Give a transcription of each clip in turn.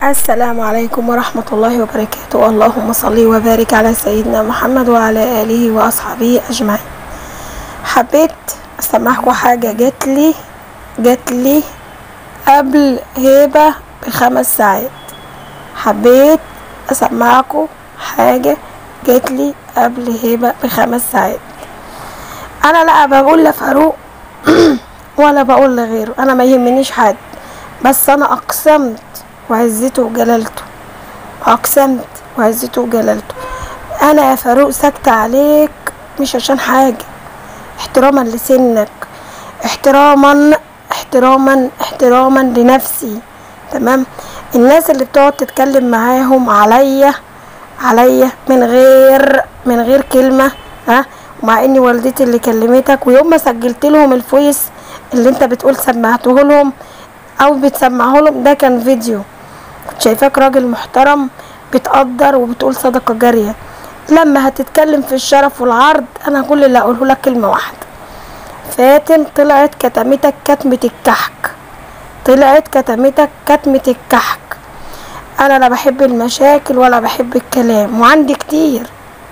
السلام عليكم ورحمة الله وبركاته اللهم صل وبارك على سيدنا محمد وعلى آله وأصحابه أجمعين حبيت أسمعكم حاجة جاتلي جاتلي قبل هبة بخمس ساعات حبيت أسمعكم حاجة جاتلي قبل هبة بخمس ساعات أنا لا بقول لفاروق ولا بقول لغيره أنا ما يهمنيش حد بس أنا أقسمت وعزته وجلالته أقسمت وعزته وجلالته أنا يا فاروق ساكتة عليك مش عشان حاجة احتراما لسنك احتراما احتراما احتراما لنفسي تمام الناس اللي بتقعد تتكلم معاهم عليا عليا من غير من غير كلمة ها مع اني والدتي اللي كلمتك ويوم ما سجلت لهم الفويس اللي انت بتقول سمعته لهم او بتسمعه لهم ده كان فيديو كنت شايفاك راجل محترم بتقدر وبتقول صدقة جارية لما هتتكلم في الشرف والعرض انا كل اللي اقوله لك كلمة واحدة فاتن طلعت كتمتك كتمة الكحك طلعت كتمتك كتمة الكحك انا لا بحب المشاكل ولا بحب الكلام وعندي كتير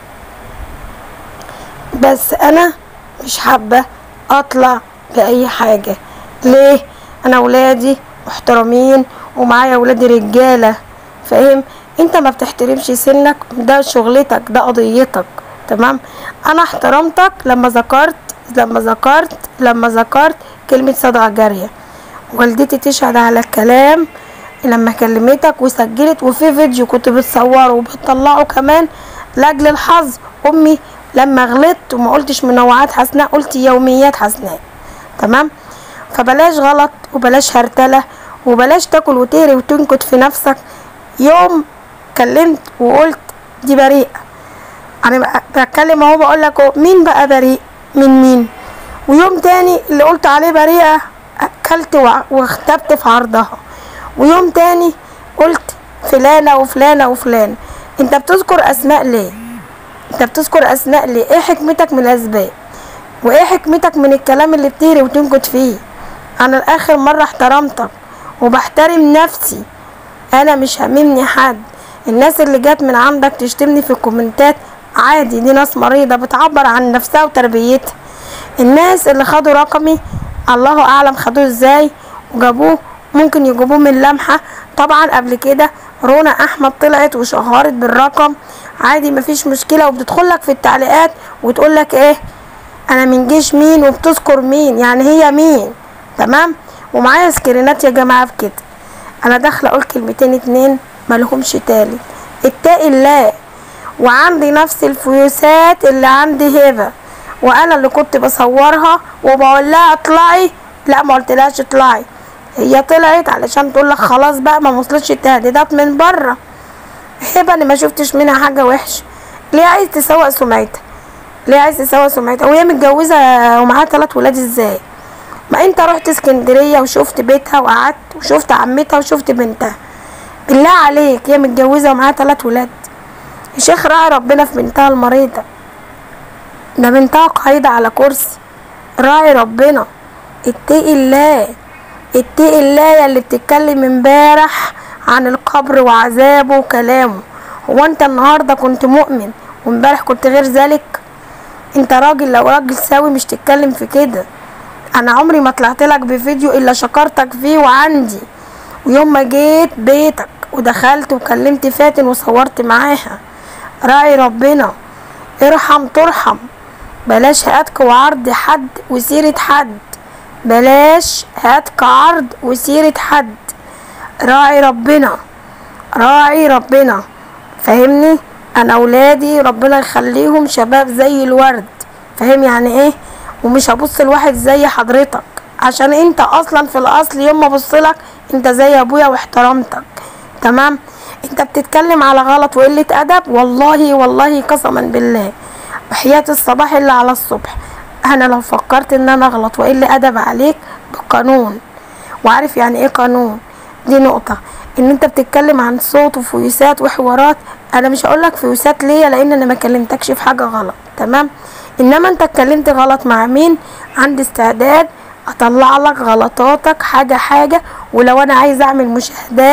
بس انا مش حابة اطلع باي حاجة ليه انا ولادي محترمين ومعايا ولادي رجالة فاهم انت ما بتحترمش سنك ده شغلتك ده قضيتك تمام انا احترمتك لما ذكرت لما ذكرت لما ذكرت كلمة صدقة جارية والدتي تشهد على الكلام لما كلمتك وسجلت وفي فيديو كنت بتصوره وبتطلعه كمان لاجل الحظ امي لما غلطت وما قلتش منوعات حسناء قلت يوميات حسناء تمام فبلاش غلط وبلاش هرتله وبلاش تاكل وتهري وتنكت في نفسك يوم كلمت وقلت دي بريئة انا بتكلم اهو بقول لك مين بقى بريء من مين ويوم تاني اللي قلت عليه بريئة اكلت واختبت في عرضها ويوم تاني قلت فلانة وفلانة وفلانة انت بتذكر اسماء ليه انت بتذكر اسماء ليه ايه حكمتك من الاسباب وايه حكمتك من الكلام اللي بتهري وتنكت فيه انا لاخر مرة احترمتك وبحترم نفسي انا مش هاممني حد الناس اللي جت من عندك تشتمني في الكومنتات عادي دي ناس مريضة بتعبر عن نفسها وتربيتها الناس اللي خدوا رقمي الله اعلم خدوه ازاي وجابوه ممكن يجيبوه من لمحة طبعا قبل كده رونا احمد طلعت وشهرت بالرقم عادي مفيش مشكلة وبتدخلك في التعليقات وتقولك ايه انا من جيش مين وبتذكر مين يعني هي مين تمام ومعايا سكرينات يا جماعه في كده انا داخله اقول كلمتين اتنين ملهمش تالت اتقي الله وعندي نفس الفيوسات اللي عندي هبه وانا اللي كنت بصورها وبقول لها اطلعي لا ما قلتلهاش اطلعي هي طلعت علشان تقول لك خلاص بقى ما وصلتش التهديدات من بره هبه انا ما شفتش منها حاجه وحشه ليه عايز تسوق سمعتها ليه عايز تسوق سمعتها وهي متجوزه ومعاها ثلاث ولاد ازاي ما انت رحت اسكندريه وشفت بيتها وقعدت وشفت عمتها وشفت بنتها بالله عليك هي متجوزه ومعاها ثلاث ولاد يا شيخ راعي ربنا في بنتها المريضه ده بنتها قايده على كرسي راعي ربنا اتقي الله اتقي الله يا اللي بتتكلم امبارح عن القبر وعذابه وكلامه هو انت النهارده كنت مؤمن وامبارح كنت غير ذلك انت راجل لو راجل سوي مش تتكلم في كده انا عمري ما طلعت لك بفيديو الا شكرتك فيه وعندي ويوم ما جيت بيتك ودخلت وكلمت فاتن وصورت معاها راعي ربنا ارحم ترحم بلاش هاتك وعرض حد وسيرة حد بلاش هاتك عرض وسيرة حد راعي ربنا راعي ربنا فاهمني انا اولادي ربنا يخليهم شباب زي الورد فاهم يعني ايه ومش هبص لواحد زي حضرتك عشان انت اصلا في الاصل يوم ما ابصلك انت زي ابويا واحترمتك تمام انت بتتكلم على غلط وقلة ادب والله والله قسما بالله وحياة الصباح اللي على الصبح انا لو فكرت ان انا اغلط واقل ادب عليك بقانون وعارف يعني ايه قانون دي نقطة ان انت بتتكلم عن صوت وفيوسات وحوارات انا مش هقولك فيوسات ليا لان انا ما كلمتكش في حاجة غلط تمام انما انت اتكلمت غلط مع مين عندي استعداد اطلع لك غلطاتك حاجة حاجة ولو انا عايز اعمل مشاهدات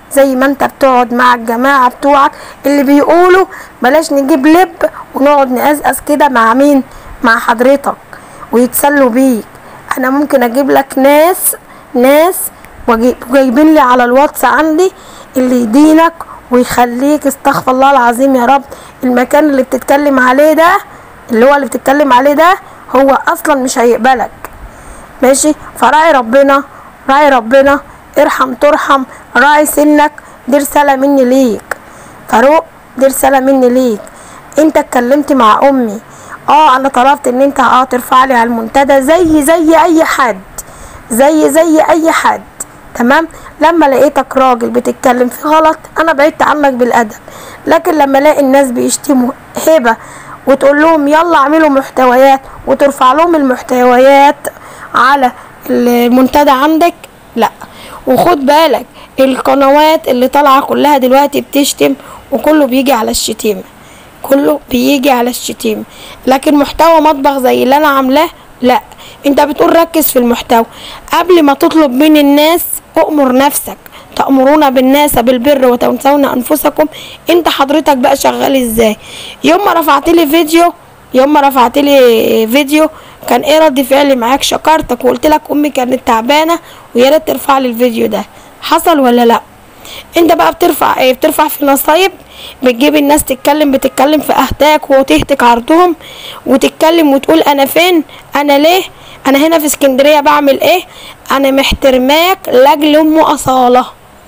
زي ما انت بتقعد مع الجماعة بتوعك اللي بيقولوا بلاش نجيب لب ونقعد نقزقز كده مع مين مع حضرتك ويتسلوا بيك انا ممكن اجيب لك ناس ناس وجايبين لي على الواتس عندي اللي يدينك ويخليك استغفر الله العظيم يا رب المكان اللي بتتكلم عليه ده اللي هو اللي بتتكلم عليه ده هو اصلا مش هيقبلك ماشي فراعي ربنا راعي ربنا ارحم ترحم راعي سنك دي رسالة مني ليك فاروق دي رسالة مني ليك انت اتكلمت مع امي اه انا طلبت ان انت اه ترفع لي على المنتدى زي زي اي حد زي زي اي حد تمام لما لقيتك راجل بتتكلم في غلط انا بعدت عنك بالادب لكن لما الاقي الناس بيشتموا هبه وتقول لهم يلا اعملوا محتويات وترفع لهم المحتويات على المنتدى عندك لا وخد بالك القنوات اللي طالعه كلها دلوقتي بتشتم وكله بيجي على الشتيمه كله بيجي على الشتيمه لكن محتوى مطبخ زي اللي انا عاملاه لا انت بتقول ركز في المحتوى قبل ما تطلب من الناس اؤمر نفسك تأمرون بالناس بالبر وتنسون انفسكم انت حضرتك بقى شغال ازاي يوم ما رفعت لي فيديو يوم ما رفعت لي فيديو كان ايه رد فعلي معاك شكرتك وقلت لك امي كانت تعبانه ويا ريت ترفع لي الفيديو ده حصل ولا لا انت بقى بترفع ايه بترفع في نصايب بتجيب الناس تتكلم بتتكلم في اهداك وتهتك عرضهم وتتكلم وتقول انا فين انا ليه انا هنا في اسكندريه بعمل ايه انا محترماك لاجل ام اصاله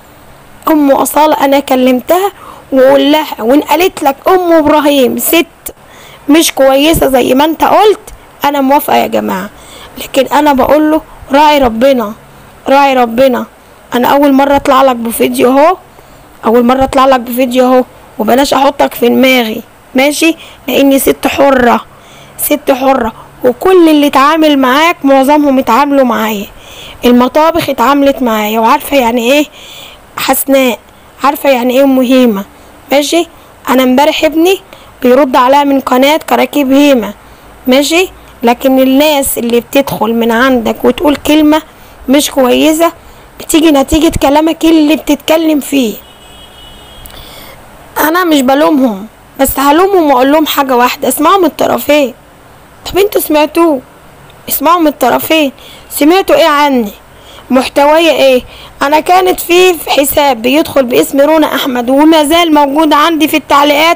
ام اصاله انا كلمتها وقول لها وان قالت لك ام ابراهيم ست مش كويسه زي ما انت قلت انا موافقه يا جماعه لكن انا بقول له راعي ربنا راعي ربنا انا اول مره اطلع لك بفيديو اهو اول مره اطلع لك بفيديو اهو وبلاش احطك في دماغي ماشي لاني ست حره ست حره وكل اللي اتعامل معاك معظمهم اتعاملوا معايا المطابخ اتعاملت معايا وعارفه يعني ايه حسناء عارفه يعني ايه ام هيمه ماشي انا امبارح ابني بيرد عليها من قناه كراكيب هيمه ماشي لكن الناس اللي بتدخل من عندك وتقول كلمه مش كويسه بتيجي نتيجه كلامك اللي بتتكلم فيه انا مش بلومهم بس هلومهم واقول لهم حاجه واحده اسمعوا من الطرفين طب انتوا سمعتوه اسمعوا من الطرفين سمعتوا ايه عني محتوية ايه انا كانت في حساب بيدخل باسم رونا احمد وما زال موجود عندي في التعليقات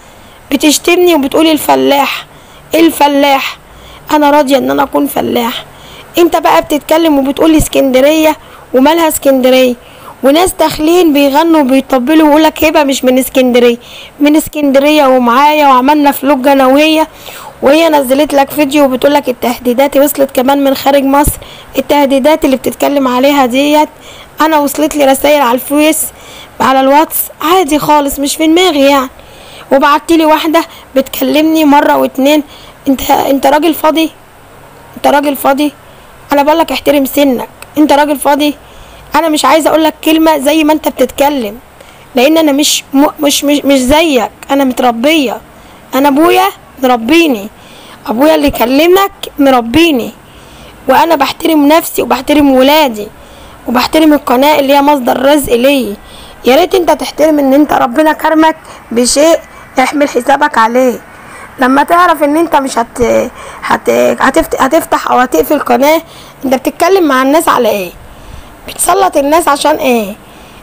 بتشتمني وبتقولي الفلاح الفلاح انا راضية ان انا اكون فلاح انت بقى بتتكلم وبتقولي اسكندرية ومالها اسكندرية وناس داخلين بيغنوا وبيطبلوا ويقولك هبه مش من اسكندريه من اسكندريه ومعايا وعملنا فلوج انا وهي وهي نزلت لك فيديو وبتقول لك التهديدات وصلت كمان من خارج مصر التهديدات اللي بتتكلم عليها ديت انا وصلت لي رسائل على الفيس على الواتس عادي خالص مش في دماغي يعني وبعت لي واحده بتكلمني مره واتنين انت انت راجل فاضي انت راجل فاضي انا بقول لك احترم سنك انت راجل فاضي انا مش عايزه اقول لك كلمه زي ما انت بتتكلم لان انا مش م... مش مش مش زيك انا متربيه انا ابويا مربيني ابويا اللي كلمك مربيني وانا بحترم نفسي وبحترم ولادي وبحترم القناه اللي هي مصدر رزق ليا يا ريت انت تحترم ان انت ربنا كرمك بشيء احمل حسابك عليه لما تعرف ان انت مش هت... هت... هتفت... هتفتح او هتقفل قناه انت بتتكلم مع الناس على ايه بتسلط الناس عشان ايه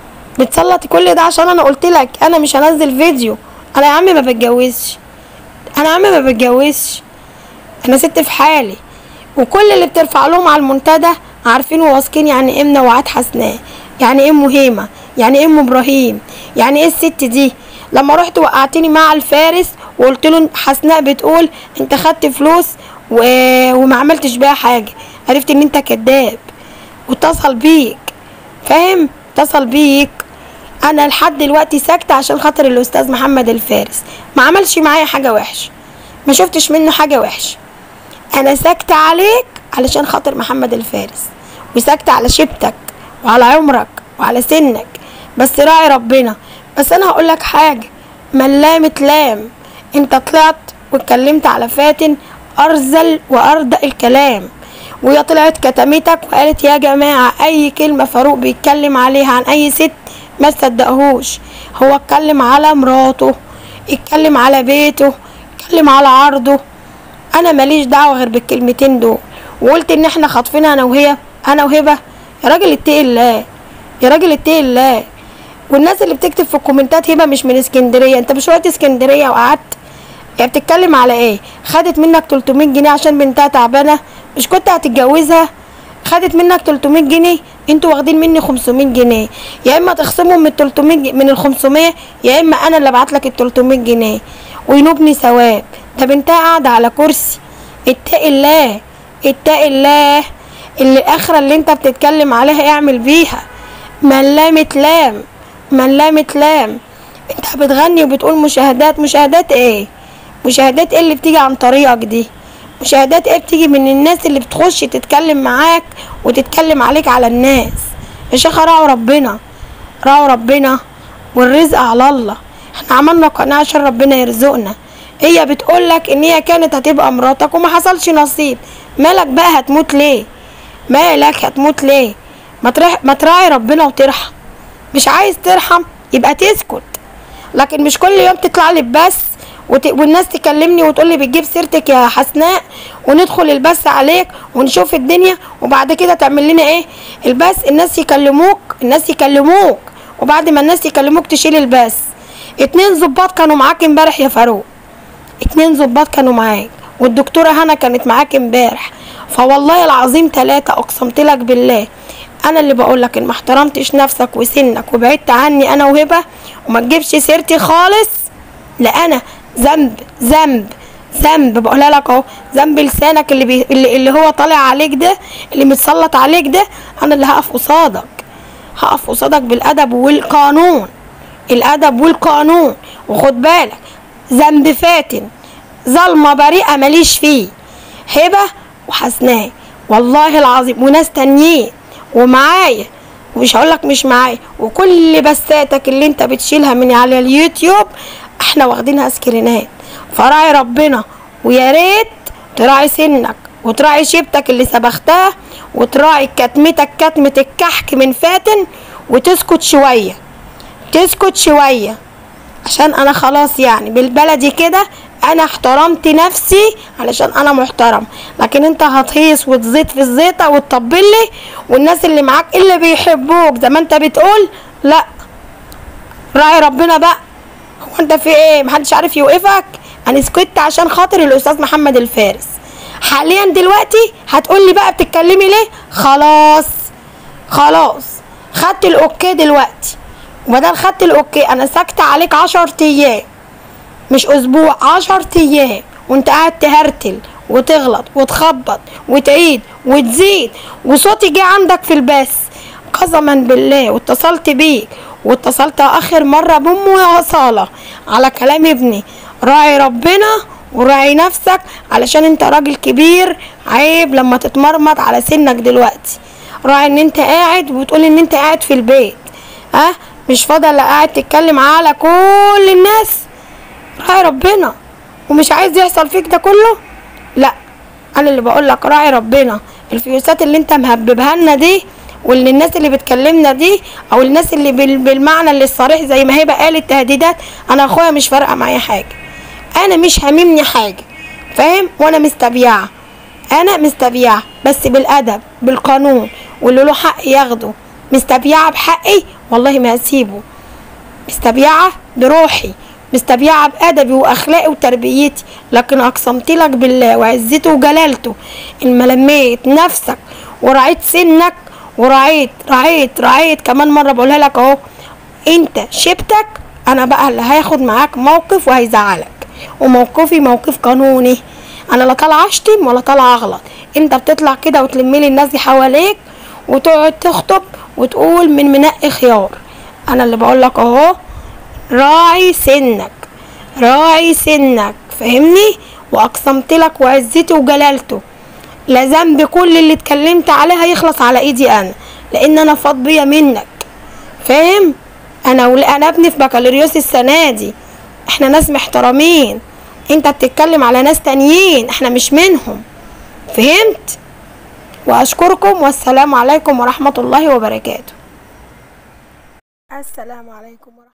بتسلط كل ده عشان انا قلت لك انا مش هنزل فيديو انا يا عم ما بتجوزش انا يا عم ما بتجوزش انا ست في حالي وكل اللي بترفع لهم على المنتدى عارفين وواثقين يعني ايه منوعات حسناء يعني ايه مهيمة يعني ايه ام ابراهيم يعني ايه الست دي لما رحت وقعتني مع الفارس وقلت له حسناء بتقول انت خدت فلوس و... وما عملتش بيها حاجه عرفت ان انت كذاب واتصل بيك فاهم اتصل بيك انا لحد دلوقتي ساكته عشان خاطر الاستاذ محمد الفارس ما عملش معايا حاجه وحشه ما شفتش منه حاجه وحشه انا ساكته عليك علشان خاطر محمد الفارس وساكته على شبتك وعلى عمرك وعلى سنك بس راعي ربنا بس انا هقول لك حاجه من لام لام انت طلعت واتكلمت على فاتن ارذل وارضى الكلام وهي طلعت كتمتك وقالت يا جماعة أي كلمة فاروق بيتكلم عليها عن أي ست ما تصدقهوش هو اتكلم على مراته اتكلم على بيته اتكلم على عرضه انا ماليش دعوه غير بالكلمتين دول وقلت ان احنا خاطفين انا وهي انا وهبه يا راجل اتقي الله يا راجل اتقي الله والناس اللي بتكتب في الكومنتات هبه مش من اسكندريه انت مش رحت اسكندريه وقعدت هي بتتكلم على ايه خدت منك 300 جنيه عشان بنتها تعبانه مش كنت هتتجوزها خدت منك 300 جنيه انتوا واخدين مني 500 جنيه يا اما تخصمهم من 300 ج- من ال 500 يا اما انا اللي ابعت لك ال 300 جنيه وينوبني ثواب ده بنتها قاعده على كرسي اتقي الله اتقي الله اللي الاخره اللي انت بتتكلم عليها اعمل بيها من لا متلام من لا متلام انت بتغني وبتقول مشاهدات مشاهدات ايه مشاهدات ايه اللي بتيجي عن طريقك دي مشاهدات ايه بتيجي من الناس اللي بتخش تتكلم معاك وتتكلم عليك على الناس يا شيخ راعوا ربنا راعوا ربنا والرزق على الله احنا عملنا قناة عشان ربنا يرزقنا هي بتقولك ان هي كانت هتبقى مراتك وما حصلش نصيب مالك بقى هتموت ليه مالك هتموت ليه ما ترح ما تراعي ربنا وترحم مش عايز ترحم يبقى تسكت لكن مش كل يوم تطلع لي ببث وت... والناس تكلمني وتقول لي بتجيب سيرتك يا حسناء وندخل البث عليك ونشوف الدنيا وبعد كده تعمل لنا ايه البث الناس يكلموك الناس يكلموك وبعد ما الناس يكلموك تشيل البث اتنين ظباط كانوا معاك امبارح يا فاروق اتنين ظباط كانوا معاك والدكتورة هنا كانت معاك امبارح فوالله العظيم تلاتة اقسمت لك بالله انا اللي بقول لك ان ما احترمتش نفسك وسنك وبعدت عني انا وهبه وما تجيبش سيرتي خالص لا انا ذنب ذنب ذنب بقولها لك اهو ذنب لسانك اللي, بي... اللي اللي هو طالع عليك ده اللي متسلط عليك ده انا اللي هقف قصادك هقف قصادك بالادب والقانون الادب والقانون وخد بالك ذنب فاتن ظلمه بريئه ماليش فيه هبه وحسناء والله العظيم وناس تانيين ومعايا ومش هقولك مش معايا وكل بساتك اللي انت بتشيلها من على اليوتيوب احنا واخدينها سكرينات فراعي ربنا ويا ريت تراعي سنك وتراعي شيبتك اللي سبختها وتراعي كتمتك كتمة الكحك من فاتن وتسكت شوية تسكت شوية عشان انا خلاص يعني بالبلدي كده انا احترمت نفسي علشان انا محترم لكن انت هتهيص وتزيط في الزيطه وتطبل لي والناس اللي معاك اللي بيحبوك زي ما انت بتقول لا راعي ربنا بقى هو انت في ايه محدش عارف يوقفك انا سكت عشان خاطر الاستاذ محمد الفارس حاليا دلوقتي هتقول لي بقى بتتكلمي ليه خلاص خلاص خدت الاوكي دلوقتي وبدل خدت الاوكي انا ساكته عليك عشر ايام مش اسبوع عشر ايام وانت قاعد تهرتل وتغلط وتخبط وتعيد وتزيد وصوتي جه عندك في البث قسما بالله واتصلت بيك واتصلت اخر مره بامه يا اصاله على كلام ابني راعي ربنا وراعي نفسك علشان انت راجل كبير عيب لما تتمرمط على سنك دلوقتي راعي ان انت قاعد وتقول ان انت قاعد في البيت ها أه؟ مش فاضل قاعد تتكلم على كل الناس راعي ربنا ومش عايز يحصل فيك ده كله لا انا اللي بقول لك راعي ربنا الفيوسات اللي انت مهببها لنا دي واللي الناس اللي بتكلمنا دي او الناس اللي بال- بالمعنى اللي الصريح زي ما هي قالت تهديدات انا اخويا مش فارقه معايا حاجه انا مش هاممني حاجه فاهم وانا مستبيعه انا مستبيعه بس بالادب بالقانون واللي له حق ياخده مستبيعه بحقي والله ما هسيبه مستبيعة بروحي مستبيعة بأدبي وأخلاقي وتربيتي لكن أقسمت لك بالله وعزته وجلالته إن ما لميت نفسك ورعيت سنك ورعيت رعيت رعيت كمان مرة بقولها لك أهو أنت شبتك أنا بقى اللي هاخد معاك موقف وهيزعلك وموقفي موقف قانوني أنا لا طالعة أشتم ولا طالعة أغلط أنت بتطلع كده وتلملي الناس دي حواليك وتقعد تخطب وتقول من منقي خيار انا اللي بقول لك اهو راعي سنك راعي سنك فاهمني واقسمت لك وعزتي وجلالته لا ذنب كل اللي اتكلمت عليه هيخلص على ايدي انا لان انا فاض بيا منك فاهم انا ول... انا ابني في بكالوريوس السنه دي احنا ناس محترمين انت بتتكلم على ناس تانيين احنا مش منهم فهمت واشكركم والسلام عليكم ورحمه الله وبركاته السلام عليكم ورحمة